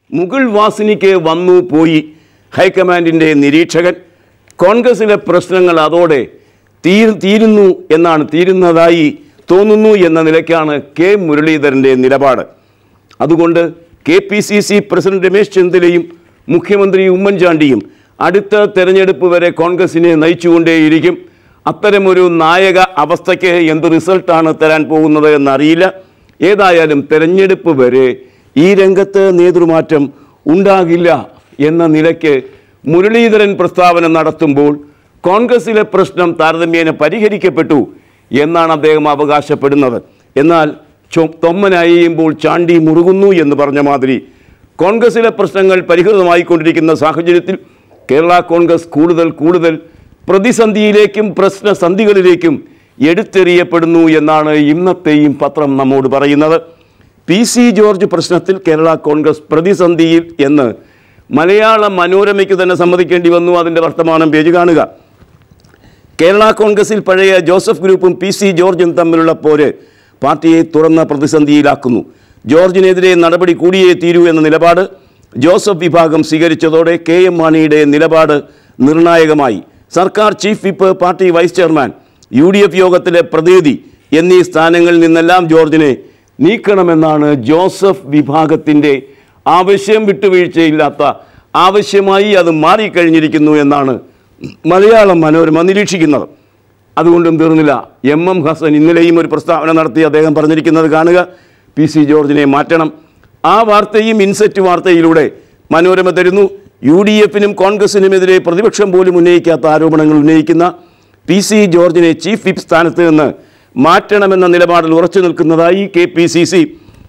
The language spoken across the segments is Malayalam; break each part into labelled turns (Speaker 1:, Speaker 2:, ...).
Speaker 1: മുകുൾ വാസിനിക്ക് വന്നു പോയി ഹൈക്കമാൻഡിൻ്റെ നിരീക്ഷകൻ കോൺഗ്രസിലെ പ്രശ്നങ്ങൾ അതോടെ തീ തീരുന്നു എന്നാണ് തീരുന്നതായി തോന്നുന്നു എന്ന നിലയ്ക്കാണ് കെ മുരളീധരൻ്റെ നിലപാട് അതുകൊണ്ട് K P C C president Ramesh ചെന്നിത്തലയും മുഖ്യമന്ത്രി ഉമ്മൻചാണ്ടിയും അടുത്ത തെരഞ്ഞെടുപ്പ് വരെ കോൺഗ്രസിനെ നയിച്ചുകൊണ്ടേയിരിക്കും അത്തരമൊരു നായക അവസ്ഥയ്ക്ക് എന്ത് റിസൾട്ടാണ് തരാൻ പോകുന്നത് എന്നറിയില്ല ഏതായാലും തെരഞ്ഞെടുപ്പ് വരെ ഈ രംഗത്ത് നേതൃമാറ്റം ഉണ്ടാകില്ല എന്ന നിലയ്ക്ക് മുരളീധരൻ പ്രസ്താവന നടത്തുമ്പോൾ കോൺഗ്രസിലെ പ്രശ്നം താരതമ്യേന പരിഹരിക്കപ്പെട്ടു എന്നാണ് അദ്ദേഹം അവകാശപ്പെടുന്നത് എന്നാൽ ചൊ- തൊമ്മനയയുമ്പോൾ ചാണ്ടി മുറുകുന്നു എന്ന് പറഞ്ഞ മാതിരി കോൺഗ്രസിലെ പ്രശ്നങ്ങൾ പരിഹൃതമായിക്കൊണ്ടിരിക്കുന്ന സാഹചര്യത്തിൽ കേരള കോൺഗ്രസ് കൂടുതൽ കൂടുതൽ പ്രതിസന്ധിയിലേക്കും പ്രശ്നസന്ധികളിലേക്കും എടുത്തെറിയപ്പെടുന്നു എന്നാണ് ഇന്നത്തെയും പത്രം നമ്മോട് പറയുന്നത് പി സി ജോർജ് പ്രശ്നത്തിൽ കേരള കോൺഗ്രസ് പ്രതിസന്ധിയിൽ എന്ന് മലയാള മനോരമയ്ക്ക് തന്നെ സമ്മതിക്കേണ്ടി വന്നു അതിൻ്റെ വർത്തമാനം പേജ് കാണുക കേരള കോൺഗ്രസിൽ പഴയ ജോസഫ് ഗ്രൂപ്പും പി സി ജോർജും തമ്മിലുള്ള പോര് പാർട്ടിയെ തുറന്ന പ്രതിസന്ധിയിലാക്കുന്നു ജോർജിനെതിരെ നടപടി കൂടിയേ തീരൂ എന്ന നിലപാട് ജോസഫ് വിഭാഗം സ്വീകരിച്ചതോടെ കെ എം മാണിയുടെ നിലപാട് നിർണായകമായി സർക്കാർ chief whip party vice chairman U D F യോഗത്തിലെ പ്രതിനിധി എന്നീ സ്ഥാനങ്ങളിൽ നിന്നെല്ലാം ജോർജിനെ നീക്കണമെന്നാണ് ജോസഫ് വിഭാഗത്തിൻ്റെ ആവശ്യം വിട്ടുവീഴ്ചയില്ലാത്ത ആവശ്യമായി അത് മാറിക്കഴിഞ്ഞിരിക്കുന്നു എന്നാണ് മലയാളം മനോരമ നിരീക്ഷിക്കുന്നത് അതുകൊണ്ടും തീർന്നില്ല എം എം ഹസൻ ഇന്നലെയും ഒരു പ്രസ്താവന നടത്തി അദ്ദേഹം പറഞ്ഞിരിക്കുന്നത് കാണുക പി സി ജോർജിനെ മാറ്റണം ആ വാർത്തയും ഇൻസെറ്റ് വാർത്തയിലൂടെ മനോരമ തരുന്നു യു ഡി എഫിനും കോൺഗ്രസിനുമെതിരെ പ്രതിപക്ഷം പോലും ഉന്നയിക്കാത്ത ആരോപണങ്ങൾ ഉന്നയിക്കുന്ന പി സി ജോർജിനെ ചീഫ് വിപ്പ് സ്ഥാനത്ത് നിന്ന് മാറ്റണമെന്ന നിലപാടിൽ ഉറച്ചു നിൽക്കുന്നതായി കെ പി സി സി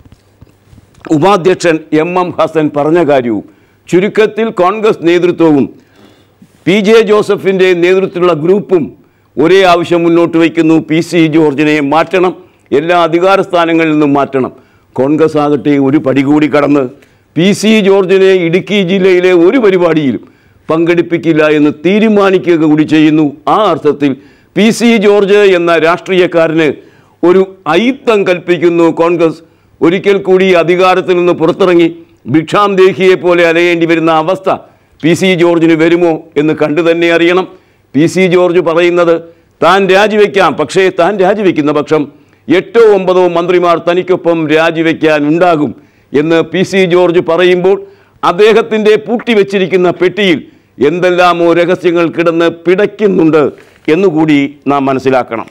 Speaker 1: ഉപാധ്യക്ഷൻ എം എം ഹസൻ പറഞ്ഞ കാര്യവും ചുരുക്കത്തിൽ കോൺഗ്രസ് നേതൃത്വവും പി ജെ ജോസഫിൻ്റെ നേതൃത്വത്തിലുള്ള ഗ്രൂപ്പും ഒരേ ആവശ്യം മുന്നോട്ട് വയ്ക്കുന്നു പി സി ജോർജിനെ മാറ്റണം എല്ലാ അധികാര സ്ഥാനങ്ങളിൽ നിന്നും മാറ്റണം കോൺഗ്രസ് ആകട്ടെ ഒരു പടി കൂടി കടന്ന് പി സി ജോർജിനെ ഇടുക്കി ജില്ലയിലെ ഒരു പരിപാടിയിലും പങ്കെടുപ്പിക്കില്ല എന്ന് തീരുമാനിക്കുക കൂടി ചെയ്യുന്നു ആ അർത്ഥത്തിൽ പി സി ജോർജ് എന്ന രാഷ്ട്രീയക്കാരന് ഒരു അയിത്തം കൽപ്പിക്കുന്നു കോൺഗ്രസ് ഒരിക്കൽ കൂടി അധികാരത്തിൽ നിന്ന് പുറത്തിറങ്ങി ഭിക്ഷാം ദേഹിയെ പോലെ അലയേണ്ടി വരുന്ന അവസ്ഥ പി സി ജോർജിന് വരുമോ എന്ന് കണ്ടു തന്നെ അറിയണം പി സി ജോർജ് പറയുന്നത് താൻ രാജിവെക്കാം പക്ഷേ താൻ രാജിവെക്കുന്ന പക്ഷം എട്ടോ ഒമ്പതോ മന്ത്രിമാർ തനിക്കൊപ്പം രാജിവെക്കാൻ ഉണ്ടാകും എന്ന് പി സി ജോർജ് പറയുമ്പോൾ അദ്ദേഹത്തിൻ്റെ പൂട്ടിവെച്ചിരിക്കുന്ന പെട്ടിയിൽ എന്തെല്ലാമോ രഹസ്യങ്ങൾ കിടന്ന് പിടയ്ക്കുന്നുണ്ട് എന്നുകൂടി നാം മനസ്സിലാക്കണം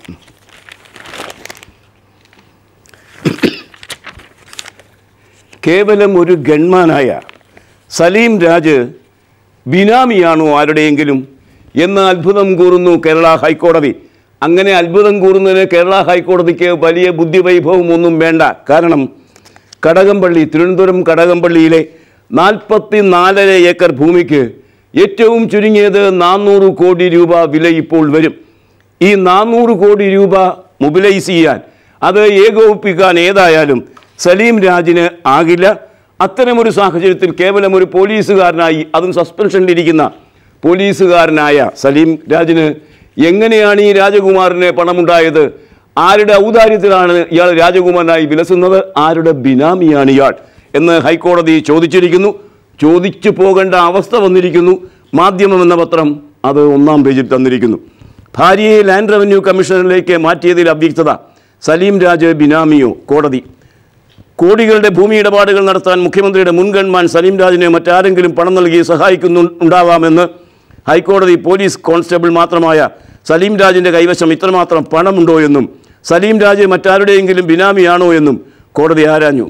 Speaker 1: കേവലം ഒരു ഗൺമാനായ സലീം രാജ് ബിനാമിയാണോ ആരുടെയെങ്കിലും എന്ന് അത്ഭുതം കൂറുന്നു കേരള ഹൈക്കോടതി അങ്ങനെ അത്ഭുതം കൂറുന്നതിന് കേരള ഹൈക്കോടതിക്ക് വലിയ ബുദ്ധിവൈഭവം ഒന്നും വേണ്ട കാരണം കടകംപള്ളി തിരുവനന്തപുരം കടകംപള്ളിയിലെ നാൽപ്പത്തി നാലര ഏക്കർ ഭൂമിക്ക് ഏറ്റവും ചുരുങ്ങിയത് നാനൂറ് കോടി രൂപ വില ഇപ്പോൾ വരും ഈ നാനൂറ് കോടി രൂപ മൊബിലൈസ് ചെയ്യാൻ അത് ഏകോപിപ്പിക്കാൻ ഏതായാലും സലീം രാജിന് ആകില്ല അത്തരമൊരു സാഹചര്യത്തിൽ കേവലം ഒരു പോലീസുകാരനായി അതും സസ്പെൻഷനിലിരിക്കുന്ന പോലീസുകാരനായ സലീം രാജിന് എങ്ങനെയാണ് ഈ രാജകുമാറിന് പണമുണ്ടായത് ആരുടെ ഔദാര്യത്തിലാണ് ഇയാൾ രാജകുമാരനായി വിലസുന്നത് ആരുടെ ബിനാമിയാണ് ഇയാൾ എന്ന് ഹൈക്കോടതി ചോദിച്ചിരിക്കുന്നു ചോദിച്ചു പോകേണ്ട അവസ്ഥ വന്നിരിക്കുന്നു മാധ്യമം എന്ന പത്രം അത് ഒന്നാം പേജിൽ തന്നിരിക്കുന്നു ഭാര്യയെ ലാൻഡ് റവന്യൂ കമ്മീഷണറിലേക്ക് മാറ്റിയതിൽ അവ്യക്തത സലീം രാജ് ബിനാമിയോ കോടതി കോടികളുടെ ഭൂമി ഇടപാടുകൾ നടത്താൻ മുഖ്യമന്ത്രിയുടെ മുൻഗൺമാൻ സലീം രാജിനെ മറ്റാരെങ്കിലും പണം നൽകി സഹായിക്കുന്നു ഉണ്ടാവാമെന്ന് ഹൈക്കോടതി പോലീസ് കോൺസ്റ്റബിൾ മാത്രമായ സലീം രാജിൻ്റെ കൈവശം ഇത്രമാത്രം പണമുണ്ടോ എന്നും സലീം രാജ് മറ്റാരുടെയെങ്കിലും ബിനാമിയാണോ എന്നും കോടതി ആരാഞ്ഞു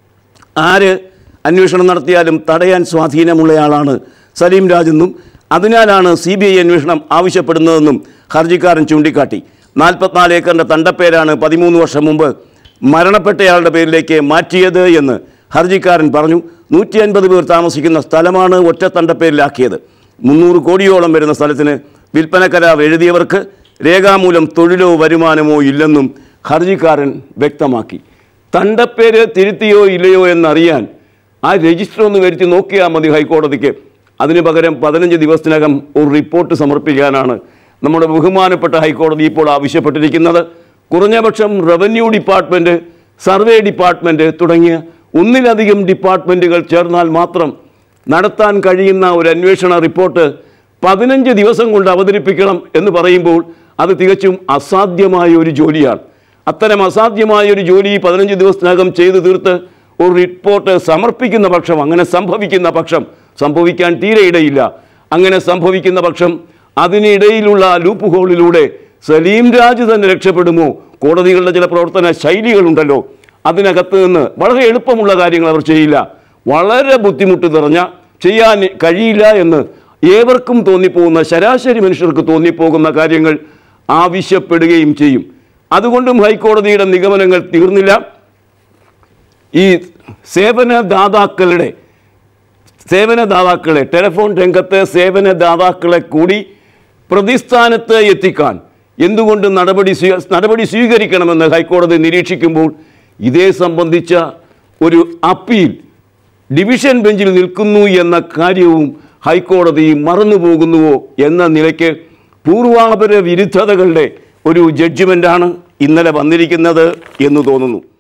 Speaker 1: ആര് അന്വേഷണം നടത്തിയാലും തടയാൻ സ്വാധീനമുള്ളയാളാണ് സലീം രാജെന്നും അതിനാലാണ് സി ബി ഐ അന്വേഷണം ആവശ്യപ്പെടുന്നതെന്നും ഹർജിക്കാരൻ ചൂണ്ടിക്കാട്ടി നാൽപ്പത്തിനാല് ഏക്കറിൻ്റെ തണ്ടപ്പേരാണ് പതിമൂന്ന് വർഷം മുമ്പ് മരണപ്പെട്ടയാളുടെ പേരിലേക്ക് മാറ്റിയത് എന്ന് ഹർജിക്കാരൻ പറഞ്ഞു നൂറ്റി അൻപത് പേർ താമസിക്കുന്ന സ്ഥലമാണ് ഒറ്റ തണ്ടപ്പേരിലാക്കിയത് മുന്നൂറ് കോടിയോളം വരുന്ന സ്ഥലത്തിന് വിൽപ്പന കരാർ എഴുതിയവർക്ക് രേഖാമൂലം തൊഴിലോ വരുമാനമോ ഇല്ലെന്നും ഹർജിക്കാരൻ വ്യക്തമാക്കി തണ്ടപ്പേര് തിരുത്തിയോ ഇല്ലയോ എന്നറിയാൻ ആ രജിസ്റ്റർ ഒന്ന് വരുത്തി നോക്കിയാൽ മതി ഹൈക്കോടതിക്ക് അതിനു പകരം പതിനഞ്ച് ദിവസത്തിനകം ഒരു റിപ്പോർട്ട് സമർപ്പിക്കാനാണ് നമ്മുടെ ബഹുമാനപ്പെട്ട ഹൈക്കോടതി ഇപ്പോൾ ആവശ്യപ്പെട്ടിരിക്കുന്നത് കുറഞ്ഞപക്ഷം റവന്യൂ ഡിപ്പാർട്ട്മെൻറ്റ് സർവേ ഡിപ്പാർട്ട്മെൻറ്റ് തുടങ്ങിയ ഒന്നിലധികം ഡിപ്പാർട്ട്മെൻറ്റുകൾ ചേർന്നാൽ മാത്രം നടത്താൻ കഴിയുന്ന ഒരു അന്വേഷണ റിപ്പോർട്ട് പതിനഞ്ച് ദിവസം കൊണ്ട് അവതരിപ്പിക്കണം എന്ന് പറയുമ്പോൾ അത് തികച്ചും അസാധ്യമായ ഒരു ജോലിയാണ് അത്തരം അസാധ്യമായ ഒരു ജോലി പതിനഞ്ച് ദിവസത്തിനകം ചെയ്തു തീർത്ത് ഒരു റിപ്പോർട്ട് സമർപ്പിക്കുന്ന പക്ഷം അങ്ങനെ സംഭവിക്കുന്ന പക്ഷം സംഭവിക്കാൻ തീരെ ഇടയില്ല അങ്ങനെ സംഭവിക്കുന്ന പക്ഷം അതിനിടയിലുള്ള ലൂപ്പ് ഹോളിലൂടെ സലീം രാജ് തന്നെ രക്ഷപ്പെടുമോ കോടതികളുടെ ചില പ്രവർത്തന ശൈലികളുണ്ടല്ലോ അതിനകത്ത് നിന്ന് വളരെ എളുപ്പമുള്ള കാര്യങ്ങൾ അവർ ചെയ്യില്ല വളരെ ബുദ്ധിമുട്ട് നിറഞ്ഞ ചെയ്യാൻ കഴിയില്ല എന്ന് ഏവർക്കും തോന്നിപ്പോകുന്ന ശരാശരി മനുഷ്യർക്ക് തോന്നിപ്പോകുന്ന കാര്യങ്ങൾ ആവശ്യപ്പെടുകയും ചെയ്യും അതുകൊണ്ടും ഹൈക്കോടതിയുടെ നിഗമനങ്ങൾ തീർന്നില്ല ഈ സേവനദാതാക്കളുടെ സേവനദാതാക്കളെ ടെലിഫോൺ രംഗത്തെ സേവനദാതാക്കളെ കൂടി പ്രതിസ്ഥാനത്ത് എത്തിക്കാൻ എന്തുകൊണ്ട് നടപടി സ്വീ നടപടി സ്വീകരിക്കണമെന്ന് ഹൈക്കോടതി നിരീക്ഷിക്കുമ്പോൾ ഇതേ സംബന്ധിച്ച ഒരു അപ്പീൽ ഡിവിഷൻ ബെഞ്ചിൽ നിൽക്കുന്നു എന്ന കാര്യവും ഹൈക്കോടതി മറന്നുപോകുന്നുവോ എന്ന നിലയ്ക്ക് പൂർവാപര വിരുദ്ധതകളുടെ ഒരു ജഡ്ജിമെൻ്റാണ് ഇന്നലെ വന്നിരിക്കുന്നത് എന്ന് തോന്നുന്നു